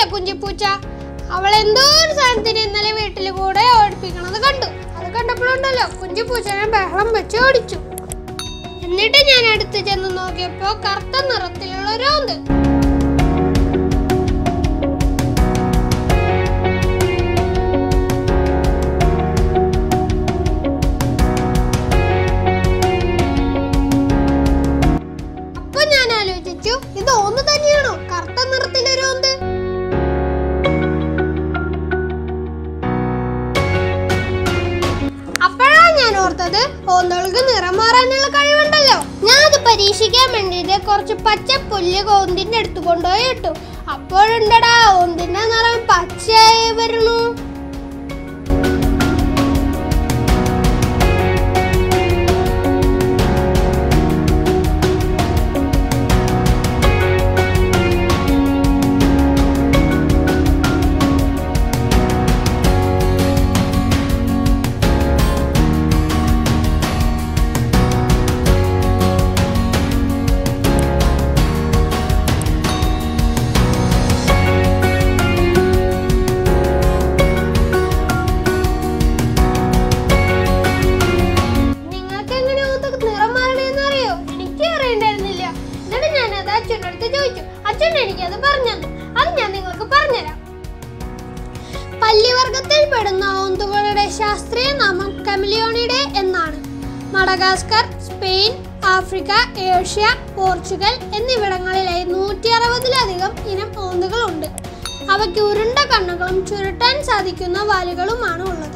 ഉണ്ടല്ലോ കുഞ്ചിപ്പൂച്ച അവൾ എന്തോ ഒരു സാധനത്തിന് ഇന്നലെ വീട്ടിൽ കൂടെ ഓടിപ്പിക്കണത് കണ്ടു അത് കണ്ടപ്പോഴുണ്ടല്ലോ കുഞ്ചിപ്പൂച്ചനെ ബഹളം വെച്ച് ഓടിച്ചു എന്നിട്ട് ഞാൻ അടുത്ത് ചെന്ന് നോക്കിയപ്പോ കറുത്ത നിറത്തിലുള്ള ഒരു ഓന്ത് അപ്പൊ ഞാൻ ആലോചിച്ചു ഇത് ഓന്ത് തന്നെയാണോ കറുത്ത നിറത്തിലൊരു ഓന്ത് അപ്പോഴാ ഞാൻ ഓർത്തത് ഓന്തോൾക്ക് നിറം മാറാനുള്ള കഴിവുണ്ടല്ലോ ഞാൻ അത് പരീക്ഷിക്കാൻ വേണ്ടിയിട്ട് കുറച്ച് പച്ച പുല്ല് ഓന്തിന്റെ അടുത്ത് കൊണ്ടുപോയി ഇട്ടു അപ്പോഴുണ്ടടാ ഓന്തിന്റെ നിറം പച്ചയായി വരുന്നു നിങ്ങൾക്ക് എങ്ങനെ ഓന്ത് നിറം മാറണേന്ന് അറിയോ എനിക്ക് അറിയണ്ടായിരുന്നില്ല എന്നിട്ട് ഞാൻ അത് അച്ഛൻ്റെ അടുത്ത് ചോദിച്ചു അച്ഛൻ എനിക്കത് പറഞ്ഞു തന്നു അത് ഞാൻ നിങ്ങൾക്ക് പറഞ്ഞുതരാം പല്ലിവർഗത്തിൽ പെടുന്ന ഓന്തുകളുടെ ശാസ്ത്രീയ നാമം കമിലിയോണിഡെ എന്നാണ് Madagascar Spain Africa Asia Portugal എന്നിവിടങ്ങളിലായി നൂറ്റി അറുപതിലധികം ഇനം ഓന്തുകളുണ്ട് അവയ്ക്ക് ഉരുണ്ട കണ്ണുകളും ചുരുട്ടാൻ സാധിക്കുന്ന വാലുകളുമാണ് ഉള്ളത്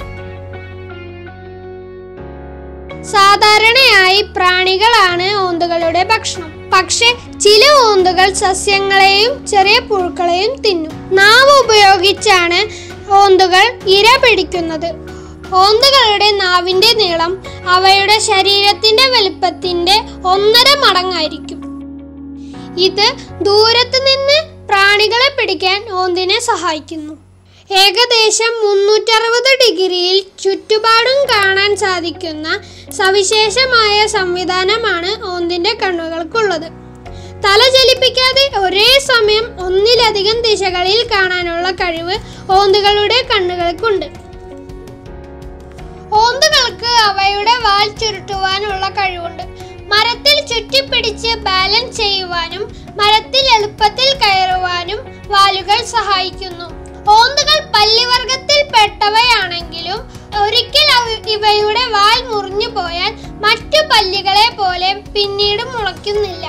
സാധാരണയായി പ്രാണികളാണ് ഓന്തുകളുടെ ഭക്ഷണം പക്ഷെ ചില ഓന്തുകൾ സസ്യങ്ങളെയും ചെറിയ പുഴുക്കളെയും തിന്നും നാവ് ഉപയോഗിച്ചാണ് ഓന്തുകൾ ഇര പിടിക്കുന്നത് ഓന്തുകളുടെ നാവിന്റെ നീളം അവയുടെ ശരീരത്തിന്റെ വലുപ്പത്തിന്റെ ഒന്നര മടങ്ങായിരിക്കും ഇത് ദൂരത്ത് നിന്ന് പ്രാണികളെ പിടിക്കാൻ ഓന്തിനെ സഹായിക്കുന്നു ഏകദേശം മുന്നൂറ്ററുപത് ഡിഗ്രിയിൽ ചുറ്റുപാടും കാണാൻ സാധിക്കുന്ന സവിശേഷമായ സംവിധാനമാണ് ഓന്തിന്റെ കണ്ണുകൾക്കുള്ളത് തല ചലിപ്പിക്കാതെ ഒരേ സമയം ഒന്നിലധികം ദിശകളിൽ കാണാനുള്ള കഴിവ് ഓന്തുകളുടെ കണ്ണുകൾക്കുണ്ട് ഓന്തുകൾക്ക് അവയുടെ വാൽ ചുരുട്ടുവാനുള്ള കഴിവുണ്ട് മരത്തിൽ ചുറ്റിപ്പിടിച്ച് ബാലൻസ് ചെയ്യുവാനും മരത്തിൽ എളുപ്പത്തിൽ കയറുവാനും വാലുകൾ സഹായിക്കുന്നു ഓന്തുകൾ പല്ലിവർഗത്തിൽ പെട്ടവയാണെങ്കിലും ഒരിക്കൽ അവ- ഇവയുടെ വാൽ മുറിഞ്ഞു പോയാൽ മറ്റു പല്ലികളെ പോലെ പിന്നീട് മുളയ്ക്കുന്നില്ല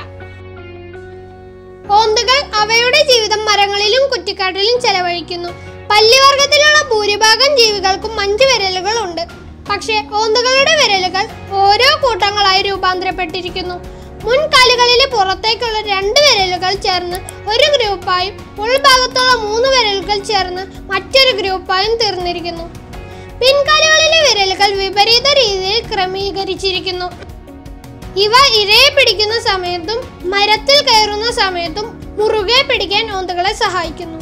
ഓന്തുകൾ അവയുടെ ജീവിതം മരങ്ങളിലും കുറ്റിക്കാട്ടിലും ചെലവഴിക്കുന്നു പല്ലിവർഗത്തിലുള്ള ഭൂരിഭാഗം ജീവികൾക്കും അഞ്ച് വിരലുകൾ ഉണ്ട് പക്ഷേ ഓന്തുകളുടെ വിരലുകൾ ഓരോ കൂട്ടങ്ങളായി രൂപാന്തരപ്പെട്ടിരിക്കുന്നു മുൻകാലുകളിലെ പുറത്തേക്കുള്ള രണ്ട് വിരലുകൾ ചേർന്ന് ഒരു ഗ്രൂപ്പായും ഉൾഭാഗത്തുള്ള മൂന്ന് വിരലുകൾ ചേർന്ന് മറ്റൊരു ഗ്രൂപ്പായും തീർന്നിരിക്കുന്നു പിൻകാലുകളിലെ വിരലുകൾ വിപരീത രീതിയിൽ ക്രമീകരിച്ചിരിക്കുന്നു ഇവ ഇരയെ പിടിക്കുന്ന സമയത്തും മരത്തിൽ കയറുന്ന സമയത്തും മുറുകെ പിടിക്കാൻ ഓന്തകളെ സഹായിക്കുന്നു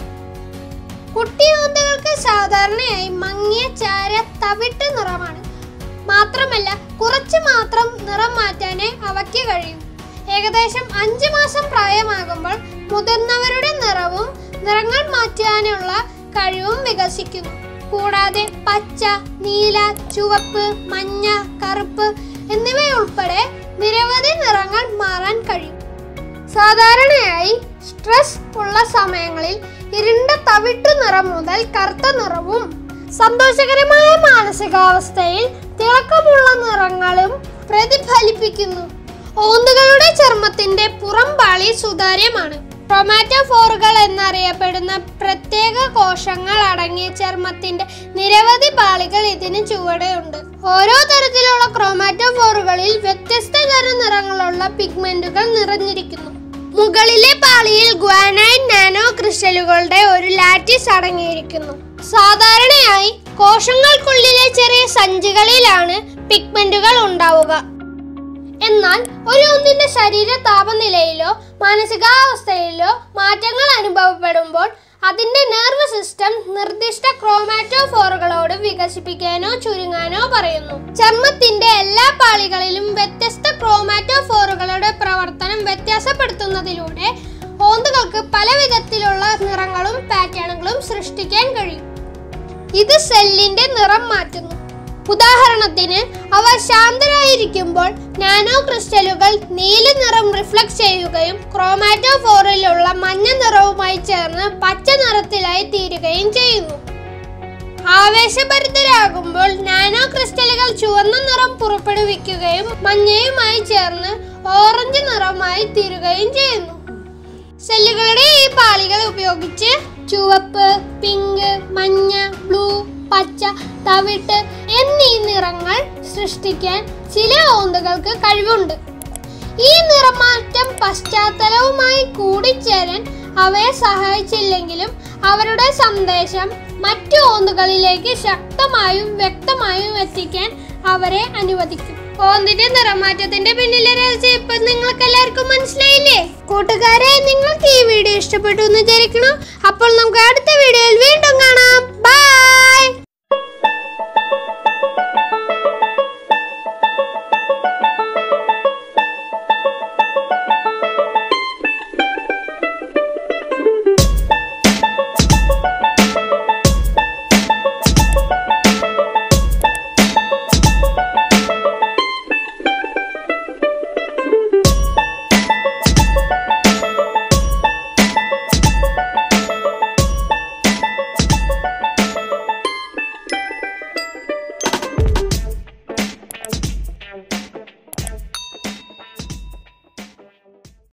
കുട്ടി ഓന്തകൾക്ക് സാധാരണയായി മങ്ങിയ ചാര തവിട്ട് നിറമാണ് മാത്രമല്ല കുറച്ച് മാത്രം നിറം മാറ്റാനേ അവയ്ക്ക് കഴിയും ഏകദേശം അഞ്ച് മാസം പ്രായമാകുമ്പോൾ മുതിർന്നവരുടെ നിറവും നിറങ്ങൾ മാറ്റാനുള്ള കഴിവും വികസിക്കുന്നു കൂടാതെ പച്ച നീല ചുവപ്പ് മഞ്ഞ കറുപ്പ് എന്നിവയുൾപ്പെടെ നിരവധി നിറങ്ങൾ മാറാൻ കഴിയും സാധാരണയായി സ്ട്രെസ് ഉള്ള സമയങ്ങളിൽ ഇരുണ്ട തവിട്ടു നിറം മുതൽ കറുത്ത നിറവും സന്തോഷകരമായ മാനസികാവസ്ഥയിൽ തിളക്കമുള്ള നിറങ്ങളും പ്രതിഫലിപ്പിക്കുന്നു ഓന്തുകളുടെ ചർമ്മത്തിന്റെ പുറംപാളി സുതാര്യമാണ് ക്രൊമാറ്റോഫോറുകൾ എന്നറിയപ്പെടുന്ന പ്രത്യേക കോശങ്ങൾ അടങ്ങിയ ചർമ്മത്തിന്റെ നിരവധി പാളികൾ ഇതിന് ചുവടെയുണ്ട് ഓരോ തരത്തിലുള്ള ക്രോമാറ്റോഫോറുകളിൽ വ്യത്യസ്ത തരം നിറങ്ങളുള്ള പിഗ്മെന്റുകൾ നിറഞ്ഞിരിക്കുന്നു മുകളിലെ പാളിയിൽ ഗ്വാനൈൻ നാനോ ക്രിസ്റ്റലുകളുടെ ഒരു ലാറ്റിസ് അടങ്ങിയിരിക്കുന്നു സാധാരണയായി കോശങ്ങൾക്കുള്ളിലെ ചെറിയ സഞ്ചികളിലാണ് പിഗ്മെന്റുകൾ ഉണ്ടാവുക എന്നാൽ ഒരു ഒന്നിന്റെ ശരീര താപനിലയിലോ മാനസികാവസ്ഥയിലോ മാറ്റങ്ങൾ അനുഭവപ്പെടുമ്പോൾ അതിന്റെ നെർവ് സിസ്റ്റം നിർദ്ദിഷ്ട ക്രോമാറ്റോഫോറുകളോട് വികസിപ്പിക്കാനോ ചുരുങ്ങാനോ പറയുന്നു ചർമ്മത്തിന്റെ എല്ലാ പാളികളിലും വ്യത്യസ്ത ക്രോമാറ്റോഫോറുകളുടെ പ്രവർത്തനം വ്യത്യാസപ്പെടുത്തുന്നതിലൂടെ ഓന്തുകൾക്ക് പല വിധത്തിലുള്ള നിറങ്ങൾ സൃഷ്ടിക്കാൻ കഴിയും ഇത് സെല്ലിന്റെ നിറം മാറ്റുന്നു ഉദാഹരണത്തിന് അവ ശാന്തരായിരിക്കുമ്പോൾ നാനോ ക്രിസ്റ്റലുകൾ നീല നിറം റിഫ്ലക്ട് ചെയ്യുകയും ക്രോമാറ്റോഫോറിലുള്ള മഞ്ഞ നിറവുമായി ചേർന്ന് പച്ച നിറത്തിലായി തീരുകയും ചെയ്യുന്നു ആവേശഭരിതരാകുമ്പോൾ നാനോ ക്രിസ്റ്റലുകൾ ചുവന്ന നിറം പുറപ്പെടുവിക്കുകയും മഞ്ഞയുമായി ചേർന്ന് ഓറഞ്ച് നിറമായി തീരുകയും ചെയ്യുന്നു സെല്ലുകളുടെ ഈ പാളികൾ ഉപയോഗിച്ച് ചുവപ്പ് പിങ്ക് മഞ്ഞ ബ്ലൂ പച്ച തവിട്ട് എന്നീ നിറങ്ങൾ സൃഷ്ടിക്കാൻ ചില ഓന്തുകൾക്ക് കഴിവുണ്ട് ഈ നിറമാറ്റം പശ്ചാത്തലവുമായി കൂടിച്ചേരാൻ അവയെ സഹായിച്ചില്ലെങ്കിലും അവരുടെ സന്ദേശം മറ്റു ഓന്തുകളിലേക്ക് ശക്തമായും വ്യക്തമായും എത്തിക്കാൻ അവരെ അനുവദിക്കും ഓന്തിന്റെ നിറമാറ്റത്തിന്റെ പിന്നിലെ രഹസ്യം ഇപ്പൊ നിങ്ങൾക്ക് എല്ലാവർക്കും മനസ്സിലായില്ലേ കൂട്ടുകാരെ നിങ്ങൾക്ക് ഈ വീഡിയോ ഇഷ്ടപ്പെട്ടു എന്ന് വിചാരിക്കണോ അപ്പോൾ നമുക്ക് അടുത്ത വീഡിയോയിൽ വീണ്ടും കാണാം